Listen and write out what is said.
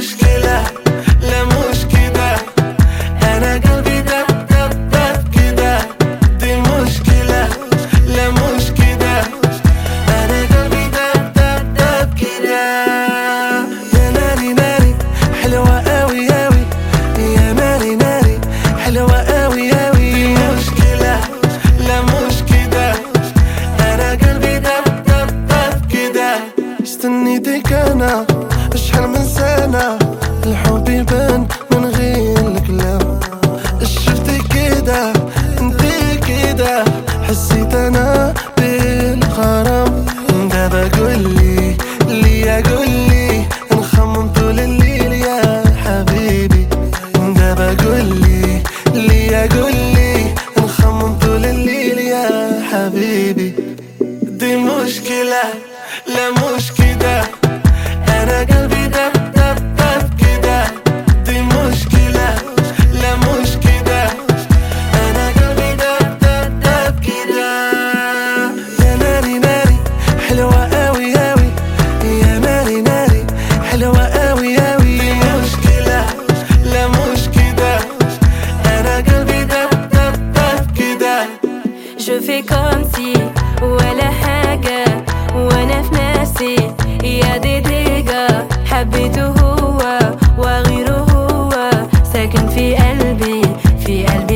مشكلة لا مش كده أنا قلبي دب دب دب كده دي مشكلة لا مش كده أنا قلبي دب دب دب كده يا ناري ناري حلوة أوي أوي يا ناري ناري حلوة أوي أوي دي مشكلة لا مش كده أنا قلبي دب دب دب كده استنيتك أنا اشحال من سنة الحب يبان من غير الكلام شفتي كده انت كده حسيت انا بالغرام دابا قولي ليا قولي نخمم طول الليل يا حبيبي دابا قولي ليا قولي نخمم طول الليل يا حبيبي دي مشكلة لا مش كده أنا قلبي دب دب دب كده دي مشكلة لا مش كده أنا قلبي دب دب دب كده يا ناري ناري حلوة أوي أوي يا ناري ناري حلوة أوي أوي دي مشكلة لا مش كده أنا قلبي دب دب دب كده Je fais comme si ولا حاجة وانا في نفسي يا دي ديجا حبيته هو وغيره هو ساكن في قلبي في قلبي